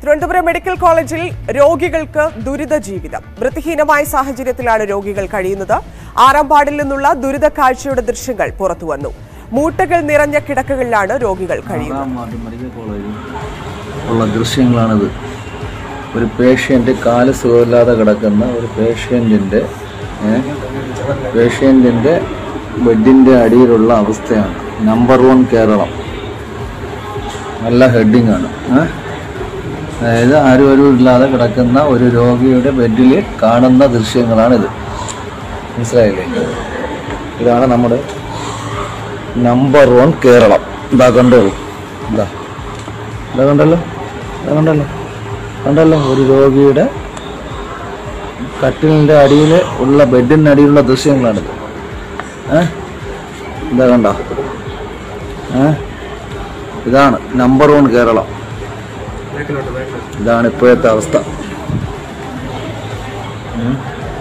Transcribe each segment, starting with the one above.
Thiruvananthapuram medical കോളേജിൽ രോഗികൾക്ക് ദുരിത ജീവിതം വൃത്തിഹീനമായ സാഹചര്യത്തിലാണ് രോഗികൾ കഴിയുന്നത് ആറാം വാർഡിൽ നിന്നുള്ള ദുരിത കാഴ്ചയുടെ ദൃശ്യങ്ങൾ പുറത്തുവന്നു മൂട്ടകൾ നിറഞ്ഞ കിടക്കകളിലാണ് രോഗികൾ കഴിയുന്നത് ആറാം വാർഡ് മെഡിക്കൽ കോളേജിൽ ഉള്ള ദൃശ്യങ്ങളാണിത് ഒരു പേഷ്യൻ്റ് കാല് സുഖമില്ലാതെ കിടക്കുന്ന ഒരു പേഷ്യൻറ്റിൻ്റെ പേഷ്യൻറ്റിൻ്റെ ബെഡിൻ്റെ അടിയിലുള്ള അവസ്ഥയാണ് നമ്പർ വൺ കേരളം നല്ല ഹെഡിങ് ആണ് ഏ? അതായത് ആരും ഒരു ഇല്ലാതെ കിടക്കുന്ന ഒരു രോഗിയുടെ ബെഡിൽ കാണുന്ന ദൃശ്യങ്ങളാണിത് മനസ്സിലായില്ലേ ഇതാണ് നമ്മുടെ നമ്പർ വൺ കേരളം ഇതാ കണ്ടോളൂ ഇതാ ഇതാ കണ്ടല്ലോ ഇതാ കണ്ടല്ലോ കണ്ടല്ലോ ഒരു രോഗിയുടെ കട്ടിലിൻ്റെ അടിയിൽ ഉള്ള ബെഡിൻ്റെ അടിയിലുള്ള ദൃശ്യങ്ങളാണിത് ഏ ഇതാ കണ്ടോ ഏ ഇതാണ് നമ്പർ വൺ കേരളം ഇതാണ് ഇപ്പോഴത്തെ അവസ്ഥ ഉം.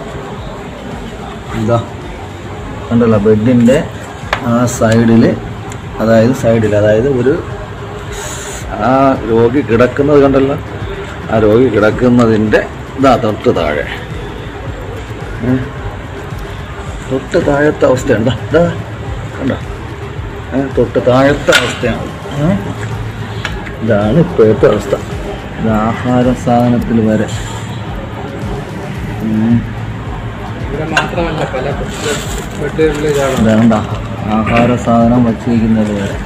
ഇതാ കണ്ടല്ലോ ബെഡിൻ്റെ ആ സൈഡിൽ അതായത് സൈഡിൽ അതായത് ഒരു ആ രോഗി കിടക്കുന്നത് കണ്ടല്ലോ ആ രോഗി കിടക്കുന്നതിൻ്റെ ഇതാ തൊട്ട് താഴെ ഉം. തൊട്ട് താഴത്തെ അവസ്ഥയുണ്ട് ഇതാ കണ്ടോ ഏ, തൊട്ട് താഴത്തെ അവസ്ഥയാണ് ഏ? ഇതാണ് ഇപ്പോഴത്തെ അവസ്ഥ ഇത് ആഹാര സാധനത്തിൽ വരെ ഉം. ഇവിടെ മാത്രമല്ല പല ബെഡുകളിലും ഇതാണ് വേണ്ട ആഹാര സാധനം വച്ചിരിക്കുന്നത് വരെ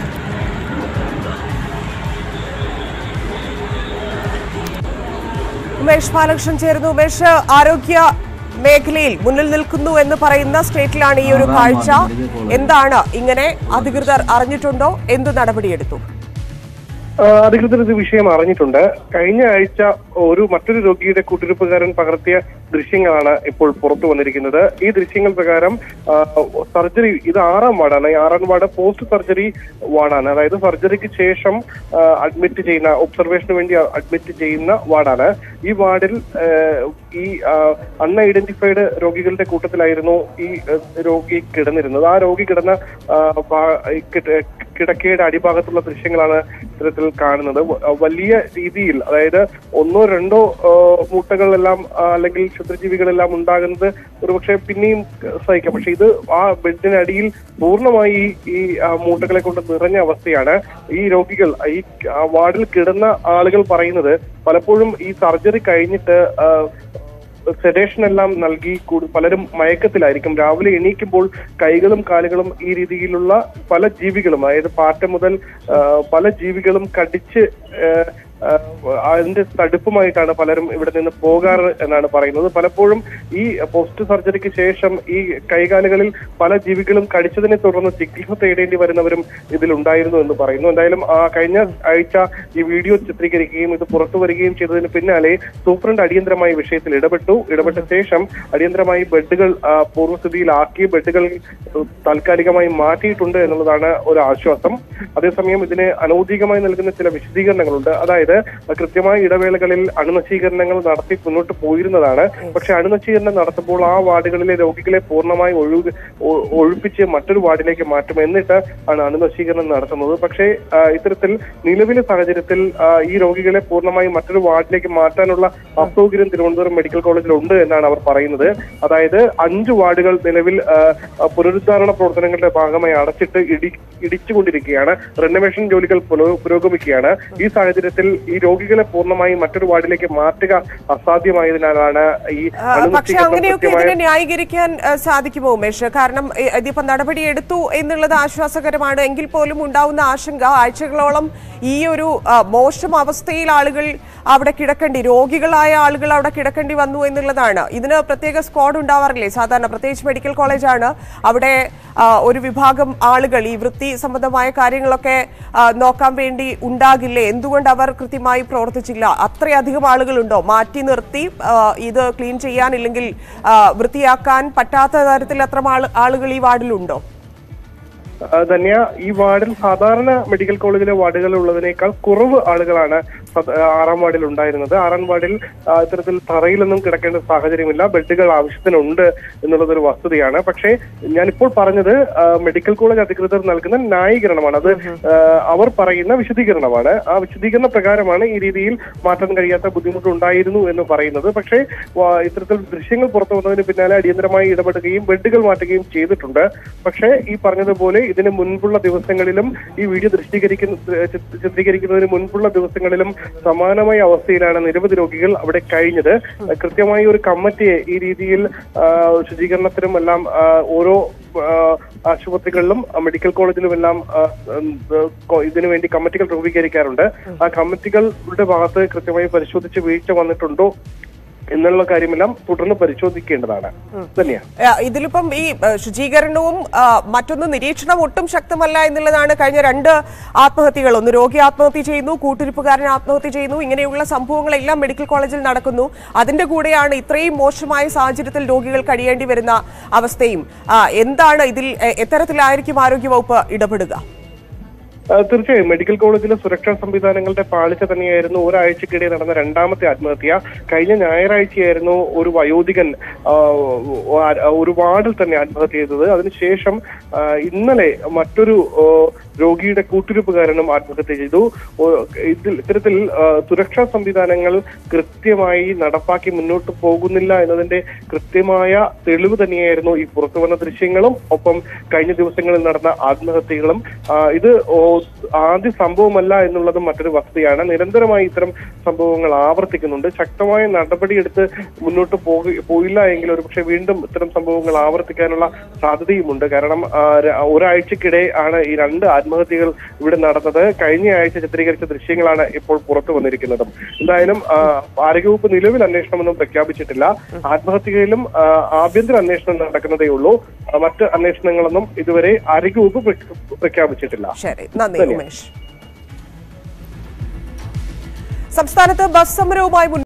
ഉമേഷ് ബാലകൃഷ്ണൻ ചേരുന്നു ഉമേഷ് ആരോഗ്യ മേഖലയിൽ മുന്നിൽ നിൽക്കുന്നു എന്ന് പറയുന്ന സ്റ്റേറ്റിലാണ് ഈ ഒരു കാഴ്ച എന്താണ് ഇങ്ങനെ അധികൃതർ അറിഞ്ഞിട്ടുണ്ടോ എന്തു നടപടിയെടുത്തു ആ, അധികൃതർ ഇത് വിഷയം അറിഞ്ഞിട്ടുണ്ട് കഴിഞ്ഞ ആഴ്ച ഒരു മറ്റൊരു രോഗിയുടെ കൂട്ടിരിപ്പുകാരൻ പകർത്തിയ ദൃശ്യങ്ങളാണ് ഇപ്പോൾ പുറത്തു വന്നിരിക്കുന്നത് ഈ ദൃശ്യങ്ങൾ പ്രകാരം ആ, സർജറി ഇത് ആറാം വാർഡാണ് ഈ ആറാം വാർഡ് പോസ്റ്റ് സർജറി വാർഡാണ് അതായത് സർജറിക്ക് ശേഷം ആ, അഡ്മിറ്റ് ചെയ്യുന്ന ഒബ്സർവേഷന് വേണ്ടി അഡ്മിറ്റ് ചെയ്യുന്ന വാർഡാണ് ഈ വാർഡിൽ ആ, ഈ അൺഐഡന്റിഫൈഡ് രോഗികളുടെ കൂട്ടത്തിലായിരുന്നു ഈ ആ, രോഗി കിടന്നിരുന്നത് ആ രോഗി കിടന്ന ആ, ഭാ- ഈ കിട- കിടക്കയുടെ അടിഭാഗത്തുള്ള ദൃശ്യങ്ങളാണ് ഇത്തരത്തിൽ കാണുന്നത് വ- വലിയ രീതിയിൽ അതായത് ഒന്നോ രണ്ടോ ആ, മൂട്ടകളെല്ലാം ആ, അല്ലെങ്കിൽ ക്ഷുദ്രജീവികളെല്ലാം ഉണ്ടാകുന്നത് ഒരുപക്ഷെ പിന്നെയും സഹിക്കാം പക്ഷെ ഇത് ആ ബെഡിനടിയിൽ പൂർണ്ണമായി ഈ ആ, മൂട്ടകളെ കൊണ്ട് നിറഞ്ഞ അവസ്ഥയാണ് ഈ രോഗികൾ ഈ ആ, വാർഡിൽ കിടന്ന ആളുകൾ പറയുന്നത് പലപ്പോഴും ഈ സർജറി കഴിഞ്ഞിട്ട് ആ, സെഡേഷൻ എല്ലാം നൽകി കൂടു- പലരും മയക്കത്തിലായിരിക്കും രാവിലെ എണീക്കുമ്പോൾ കൈകളും കാലുകളും ഈ രീതിയിലുള്ള പല ജീവികളും അതായത് പാറ്റ മുതൽ ആ, പല ജീവികളും കടിച്ച് ആ, ആ, അതിന്റെ തടുപ്പുമായിട്ടാണ് പലരും ഇവിടെ നിന്ന് പോകാറ് എന്നാണ് പറയുന്നത് പലപ്പോഴും ഈ പോസ്റ്റ് സർജറിക്ക് ശേഷം ഈ കൈകാലുകളിൽ പല ജീവികളും കടിച്ചതിനെ തുടർന്ന് ചികിത്സ തേടേണ്ടി വരുന്നവരും ഇതിലുണ്ടായിരുന്നു എന്ന് പറയുന്നു എന്തായാലും ആ കഴിഞ്ഞ ആഴ്ച ഈ വീഡിയോ ചിത്രീകരിക്കുകയും ഇത് പുറത്തു വരികയും ചെയ്തതിന് പിന്നാലെ സൂപ്രണ്ട് അടിയന്തരമായി വിഷയത്തിൽ ഇടപെട്ടു ഇടപെട്ട ശേഷം അടിയന്തരമായി ബെഡുകൾ ആ, പൂർവ്വസ്ഥിതിയിലാക്കി ബെഡുകൾ താൽക്കാലികമായി മാറ്റിയിട്ടുണ്ട് എന്നുള്ളതാണ് ഒരു ആശ്വാസം അതേസമയം ഇതിന് അനൗദ്യോഗികമായി നൽകുന്ന ചില വിശദീകരണങ്ങളുണ്ട് അതായത് കൃത്യമായ ഇടവേളകളിൽ അണുനശീകരണങ്ങൾ നടത്തി മുന്നോട്ട് പോയിരുന്നതാണ് പക്ഷെ അണുനശീകരണം നടത്തുമ്പോൾ ആ വാർഡുകളിലെ രോഗികളെ പൂർണ്ണമായി ഒഴിവ് ഒ- ഒഴിപ്പിച്ച് മറ്റൊരു വാർഡിലേക്ക് മാറ്റും എന്നിട്ട് ആണ് അണുനശീകരണം നടത്തുന്നത് പക്ഷേ ആ, ഇത്തരത്തിൽ നിലവിലെ സാഹചര്യത്തിൽ ആ, ഈ രോഗികളെ പൂർണ്ണമായി മറ്റൊരു വാർഡിലേക്ക് മാറ്റാനുള്ള അസൗകര്യം തിരുവനന്തപുരം മെഡിക്കൽ കോളേജിൽ ഉണ്ട് എന്നാണ് അവർ പറയുന്നത് അതായത് അഞ്ച് വാർഡുകൾ നിലവിൽ ആ, ആ, പുനരുദ്ധാരണ പ്രവർത്തനങ്ങളുടെ ഭാഗമായി അടച്ചിട്ട് ഇടി ഇടിച്ചുകൊണ്ടിരിക്കുകയാണ് റെനോവേഷൻ ജോലികൾ പുനോ- പുരോഗമിക്കുകയാണ് ഈ സാഹചര്യത്തിൽ ഈ രോഗികളെ പൂർണ്ണമായി മറ്റൊരു വാർഡിലേക്ക് മാറ്റുക അസാധ്യമായതിനാലാണ് ഈ ആ, പക്ഷെ അണുനശീകരണം അങ്ങനെയൊക്കെ കൃത്യമായ ഇതിനെ ന്യായീകരിക്കാൻ ആ, സാധിക്കുമോ ഉമേഷ് കാരണം ഇ- ഇതിപ്പോ നടപടി എടുത്തു എന്നുള്ളത് ആശ്വാസകരമാണ് എങ്കിൽ പോലും ഉണ്ടാവുന്ന ആശങ്ക ആഴ്ചകളോളം ഈ ഒരു ആ, മോശം അവസ്ഥയിൽ ആളുകൾ അവിടെ കിടക്കേണ്ടി രോഗികളായ ആളുകൾ അവിടെ കിടക്കേണ്ടി വന്നു എന്നുള്ളതാണ് ഇതിന് പ്രത്യേക സ്ക്വാഡ് ഉണ്ടാവാറില്ലേ സാധാരണ പ്രത്യേകിച്ച് മെഡിക്കൽ കോളേജാണ് അവിടെ ആ, ഒരു വിഭാഗം ആളുകൾ ഈ വൃത്തി സംബന്ധമായ കാര്യങ്ങളൊക്കെ ആ, നോക്കാൻ വേണ്ടി ഉണ്ടാകില്ലേ എന്തുകൊണ്ട് അവർ കൃത്യമായി പ്രവർത്തിച്ചില്ല അത്രയധികം ആളുകളുണ്ടോ മാറ്റി നിർത്തി ആ, ഇത് ക്ലീൻ ചെയ്യാൻ ഇല്ലെങ്കിൽ ആ, വൃത്തിയാക്കാൻ പറ്റാത്ത തരത്തിൽ അത്ര ആളുകൾ ഈ വാർഡിലുണ്ടോ ആ, ധന്യ ഈ വാർഡിൽ സാധാരണ മെഡിക്കൽ കോളേജിലെ വാർഡുകളിൽ ഉള്ളതിനേക്കാൾ കുറവ് ആളുകളാണ് സദ- ആറാം വാർഡിൽ ഉണ്ടായിരുന്നത് ആറാം വാർഡിൽ ആ, ഇത്തരത്തിൽ തറയിലൊന്നും കിടക്കേണ്ട സാഹചര്യമില്ല ബെഡുകൾ ആവശ്യത്തിനുണ്ട് എന്നുള്ളതൊരു വസ്തുതയാണ് പക്ഷേ ഞാനിപ്പോൾ പറഞ്ഞത് ആ, മെഡിക്കൽ കോളേജ് അധികൃതർ നൽകുന്ന ന്യായീകരണമാണ് അത് ആ, അവർ പറയുന്ന വിശദീകരണമാണ് ആ വിശദീകരണ പ്രകാരമാണ് ഈ രീതിയിൽ മാറ്റാൻ കഴിയാത്ത ബുദ്ധിമുട്ടുണ്ടായിരുന്നു എന്ന് പറയുന്നത് പക്ഷേ വാ- ഇത്തരത്തിൽ ദൃശ്യങ്ങൾ പുറത്തു വന്നതിന് പിന്നാലെ അടിയന്തരമായി ഇടപെടുകയും ബെഡുകൾ മാറ്റുകയും ചെയ്തിട്ടുണ്ട് പക്ഷേ ഈ പറഞ്ഞതുപോലെ ഇതിന് മുൻപുള്ള ദിവസങ്ങളിലും ഈ വീഡിയോ ദൃശ്യീകരിക്കുന്ന ചിത്ര- ചിത്രീകരിക്കുന്നതിന് മുൻപുള്ള ദിവസങ്ങളിലും സമാനമായ അവസ്ഥയിലാണ് നിരവധി രോഗികൾ അവിടെ കഴിഞ്ഞത് കൃത്യമായി ഒരു കമ്മിറ്റിയെ ഈ രീതിയിൽ ആ, ശുചീകരണത്തിനും എല്ലാം ആ, ഓരോ ആ, ആശുപത്രികളിലും ആ, മെഡിക്കൽ കോളേജിലും എല്ലാം ആ, ഉം, കൊ- ഇതിനു വേണ്ടി കമ്മിറ്റികൾ രൂപീകരിക്കാറുണ്ട് ആ കമ്മിറ്റികളുടെ ഭാഗത്ത് കൃത്യമായി പരിശോധിച്ച് വീഴ്ച വന്നിട്ടുണ്ടോ എന്നുള്ള കാര്യമെല്ലാം തുടർന്ന് പരിശോധിക്കേണ്ടതാണ് തന്നെയാണ് ആ, ഇതിലിപ്പം ഈ ആ, ശുചീകരണവും ആ, മറ്റൊന്ന് നിരീക്ഷണം ഒട്ടും ശക്തമല്ല എന്നുള്ളതാണ് കഴിഞ്ഞ രണ്ട് ആത്മഹത്യകൾ ഒന്ന് രോഗി ആത്മഹത്യ ചെയ്യുന്നു കൂട്ടിരിപ്പുകാരൻ ആത്മഹത്യ ചെയ്യുന്നു ഇങ്ങനെയുള്ള സംഭവങ്ങളെല്ലാം മെഡിക്കൽ കോളേജിൽ നടക്കുന്നു അതിന്റെ കൂടെയാണ് ഇത്രയും മോശമായ സാഹചര്യത്തിൽ രോഗികൾ കഴിയേണ്ടി വരുന്ന അവസ്ഥയും ആ, എന്താണ് ഇതിൽ എ- എത്തരത്തിലായിരിക്കും ആരോഗ്യവകുപ്പ് ഇടപെടുക ആ, തീർച്ചയായും മെഡിക്കൽ കോളേജിലെ സുരക്ഷാ സംവിധാനങ്ങളുടെ പാളിച്ച തന്നെയായിരുന്നു ഒരാഴ്ചക്കിടെ നടന്ന രണ്ടാമത്തെ ആത്മഹത്യ കഴിഞ്ഞ ഞായറാഴ്ചയായിരുന്നു ഒരു വയോധികൻ ആ, ആ, ഒരു വാർഡിൽ തന്നെ ആത്മഹത്യ ചെയ്തത് അതിനുശേഷം ആ, ഇന്നലെ മറ്റൊരു ഓ, രോഗിയുടെ കൂട്ടിരിപ്പുകാരനും ആത്മഹത്യ ചെയ്തു ഓ, ഇതിൽ ഇത്തരത്തിൽ ആ, സുരക്ഷാ സംവിധാനങ്ങൾ കൃത്യമായി നടപ്പാക്കി മുന്നോട്ട് പോകുന്നില്ല എന്നതിന്റെ കൃത്യമായ തെളിവ് തന്നെയായിരുന്നു ഈ പുറത്തു വന്ന ദൃശ്യങ്ങളും ഒപ്പം കഴിഞ്ഞ ദിവസങ്ങളിൽ നടന്ന ആത്മഹത്യകളും ആ, ഇത് ഓ, ആദ്യ സംഭവമല്ല എന്നുള്ളതും മറ്റൊരു വസ്തുതയാണ് നിരന്തരമായി ഇത്തരം സംഭവങ്ങൾ ആവർത്തിക്കുന്നുണ്ട് ശക്തമായ നടപടിയെടുത്ത് മുന്നോട്ട് പോക പോയില്ല എങ്കിൽ ഒരുപക്ഷെ വീണ്ടും ഇത്തരം സംഭവങ്ങൾ ആവർത്തിക്കാനുള്ള സാധ്യതയുമുണ്ട് കാരണം ആ, ര- ഒരാഴ്ചക്കിടെ ആണ് ഈ രണ്ട് ആത്മഹത്യകൾ ഇവിടെ നടന്നത് കഴിഞ്ഞ ആഴ്ച ചിത്രീകരിച്ച ദൃശ്യങ്ങളാണ് ഇപ്പോൾ പുറത്തു വന്നിരിക്കുന്നതും എന്തായാലും ആ, ആരോഗ്യവകുപ്പ് നിലവിൽ അന്വേഷണമൊന്നും പ്രഖ്യാപിച്ചിട്ടില്ല ആത്മഹത്യയിലും ആ, ആഭ്യന്തര അന്വേഷണം നടക്കുന്നതേ ഉള്ളൂ ആ, മറ്റ് അന്വേഷണങ്ങളൊന്നും ഇതുവരെ ആരോഗ്യവകുപ്പ് പ്രഖ്യാ- പ്രഖ്യാപിച്ചിട്ടില്ല ശരി നന്ദി ഉമേഷ് സംസ്ഥാനത്ത് ബസ് സമരവുമായി മുൻ